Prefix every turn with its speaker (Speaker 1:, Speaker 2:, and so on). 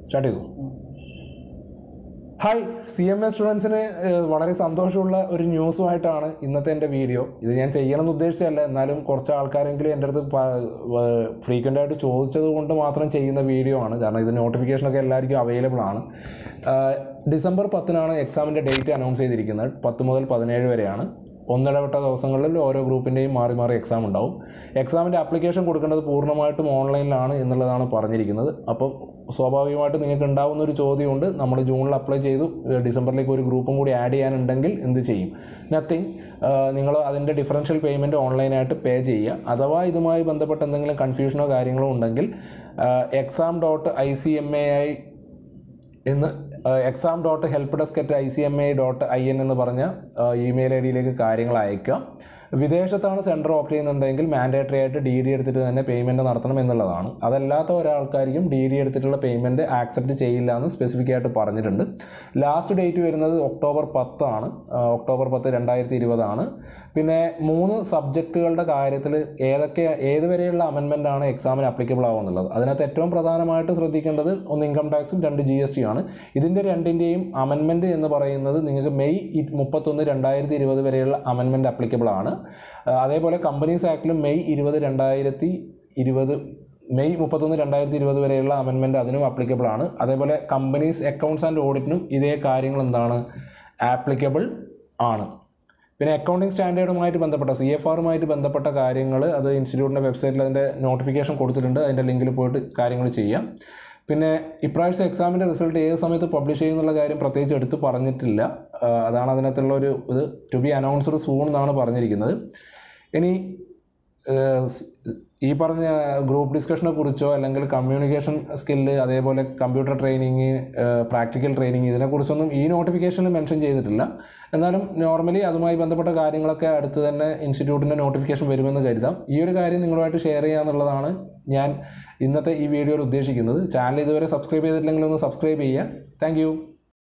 Speaker 1: start ചെയ്തു hi C M S സ്റ്റുഡൻസിന് വളരെ സന്തോഷമുള്ള ഒരു ന്യൂസുമായിട്ടാണ് ഇന്നത്തെ എൻ്റെ വീഡിയോ ഇത് ഞാൻ ചെയ്യണമെന്ന് ഉദ്ദേശിച്ചല്ല എന്നാലും കുറച്ച് ആൾക്കാരെങ്കിലും എൻ്റെ അടുത്ത് ഫ്രീക്വൻ്റ് ആയിട്ട് ചോദിച്ചത് കൊണ്ട് മാത്രം ചെയ്യുന്ന വീഡിയോ ആണ് കാരണം ഇത് നോട്ടിഫിക്കേഷനൊക്കെ എല്ലാവർക്കും അവൈലബിൾ ആണ് ആഹ് ഡിസംബർ പത്തിനാണ് എക്സാമിൻ്റെ ഡേറ്റ് അനൗൺസ് ചെയ്തിരിക്കുന്നത് പത്ത് മുതൽ പതിനേഴ് വരെയാണ് ഒന്നിടവിട്ട ദിവസങ്ങളിൽ ഓരോ ഗ്രൂപ്പിൻ്റെയും മാറി മാറി എക്സാം ഉണ്ടാവും എക്സാമിൻ്റെ ആപ്ലിക്കേഷൻ കൊടുക്കേണ്ടത് പൂർണ്ണമായിട്ടും ഓൺലൈനിലാണ് എന്നുള്ളതാണ് പറഞ്ഞിരിക്കുന്നത് അപ്പം സ്വാഭാവികമായിട്ട് നിങ്ങൾക്ക് ഉണ്ടാവുന്ന ഒരു ചോദ്യമുണ്ട് നമ്മൾ ജൂണിൽ അപ്ലൈ ചെയ്തു ഏഹ് ഡിസംബറിലേക്ക് ഒരു ഗ്രൂപ്പും കൂടി ആഡ് ചെയ്യാനുണ്ടെങ്കിൽ എന്ത് ചെയ്യും നത്തിങ് നിങ്ങൾ അതിൻ്റെ ഡിഫറൻഷ്യൽ പേയ്മെൻറ്റ് ഓൺലൈനായിട്ട് പേ ചെയ്യുക അഥവാ ഇതുമായി ബന്ധപ്പെട്ട് എന്തെങ്കിലും കൺഫ്യൂഷനോ കാര്യങ്ങളോ ഉണ്ടെങ്കിൽ exam dot I C M A I എന്ന് exam dot help desk at I C M I dot I N എന്ന് പറഞ്ഞ ഇമെയിൽ ഐ ഡിയിലേക്ക് കാര്യങ്ങൾ അയക്കാം വിദേശത്താണ് സെൻറ്റർ ഓപ്റ്റ് ചെയ്യുന്നുണ്ടെങ്കിൽ മാൻഡേറ്ററി ആയിട്ട് ഡി ഡി എടുത്തിട്ട് തന്നെ പേയ്മെൻറ്റ് നടത്തണം എന്നുള്ളതാണ് അതല്ലാത്ത ഒരാൾക്കാർക്കും ഡി ഡി എടുത്തിട്ടുള്ള പേയ്മെൻറ്റ് ആക്സെപ്റ്റ് ചെയ്യില്ല എന്ന് സ്പെസിഫിക് ആയിട്ട് പറഞ്ഞിട്ടുണ്ട് ലാസ്റ്റ് ഡേറ്റ് വരുന്നത് ഒക്ടോബർ പത്താണ് ഒക്ടോബർ പത്ത് രണ്ടായിരത്തി ഇരുപതാണ് പിന്നെ മൂന്ന് സബ്ജക്റ്റുകളുടെ കാര്യത്തിൽ ഏതൊക്കെ ഏത് വരെയുള്ള അമെൻമെൻ്റ് ആണ് എക്സാമിന് അപ്ലിക്കബിൾ ആവുന്നുള്ളത് അതിനകത്ത് ഏറ്റവും പ്രധാനമായിട്ട് ശ്രദ്ധിക്കേണ്ടത് ഒന്ന് ഇൻകം ടാക്സും രണ്ട് ജി എസ് ടി ആണ് ഇതിൻ്റെ രണ്ടിൻ്റെയും അമെൻമെൻറ്റ് എന്ന് പറയുന്നത് നിങ്ങൾക്ക് മെയ് ഇ- മുപ്പത്തൊന്ന് രണ്ടായിരത്തി ഇരുപത് വരെയുള്ള അമെൻമെൻറ്റ് അപ്ലിക്കബിൾ ആണ് ആ, അതേപോലെ കമ്പനീസ് ആക്ടിലും മെയ് ഇരുപത് രണ്ടായിരത്തി ഇരുപത് മെയ് മുപ്പത്തൊന്ന് രണ്ടായിരത്തി ഇരുപത് വരെയുള്ള അമെൻമെൻറ്റ് അതിനും അപ്ലിക്കബിൾ ആണ് അതേപോലെ കമ്പനീസ് അക്കൗണ്ട്സ് ആൻഡ് ഓഡിറ്റിനും ഇതേ കാര്യങ്ങൾ എന്താണ് ആപ്ലിക്കബിൾ ആണ് പിന്നെ അക്കൗണ്ടിങ് സ്റ്റാൻഡേർഡുമായിട്ട് ബന്ധപ്പെട്ട സി എഫ് ആറുമായിട്ട് ബന്ധപ്പെട്ട കാര്യങ്ങൾ അത് ഇൻസ്റ്റിറ്റ്യൂട്ടിൻ്റെ വെബ്സൈറ്റിൽ അതിൻ്റെ നോട്ടിഫിക്കേഷൻ കൊടുത്തിട്ടുണ്ട് അതിൻ്റെ ലിങ്കിൽ പോയിട്ട് കാര്യങ്ങൾ ചെയ്യാം പിന്നെ ഇപ്രാവശ്യത്തെ എക്സാമിൻ്റെ റിസൾട്ട് ഏത് സമയത്ത് പബ്ലിഷ് ചെയ്യുന്നുള്ള കാര്യം പ്രത്യേകിച്ച് എടുത്ത് പറഞ്ഞിട്ടില്ല ആ, അതാണ് അതിനകത്തുള്ള ഒരു ഇത് ടു ബി അനൗൺസ്ഡ് സൂൺ എന്നാണ് പറഞ്ഞിരിക്കുന്നത് ഇനി ഏഹ് സ് ഈ പറഞ്ഞ ഗ്രൂപ്പ് ഡിസ്കഷനെ കുറിച്ചോ അല്ലെങ്കിൽ കമ്മ്യൂണിക്കേഷൻ സ്കില്ല് അതേപോലെ കമ്പ്യൂട്ടർ ട്രെയിനിങ് പ്രാക്ടിക്കൽ ട്രെയിനിങ് ഇതിനെക്കുറിച്ചൊന്നും ഈ നോട്ടിഫിക്കേഷനിൽ മെൻഷൻ ചെയ്തിട്ടില്ല എന്നാലും നോർമലി അതുമായി ബന്ധപ്പെട്ട കാര്യങ്ങളൊക്കെ അടുത്ത് തന്നെ ഇൻസ്റ്റിറ്റ്യൂട്ടിൻ്റെ നോട്ടിഫിക്കേഷൻ വരുമെന്ന് കരുതാം ഈ ഒരു കാര്യം നിങ്ങളുമായിട്ട് ഷെയർ ചെയ്യുക എന്നുള്ളതാണ് ഞാൻ ഇന്നത്തെ ഈ വീഡിയോയിൽ ഉദ്ദേശിക്കുന്നത് ചാനൽ ഇതുവരെ സബ്സ്ക്രൈബ് ചെയ്തിട്ടില്ലെങ്കിൽ ഒന്ന് സബ്സ്ക്രൈബ് ചെയ്യുക താങ്ക്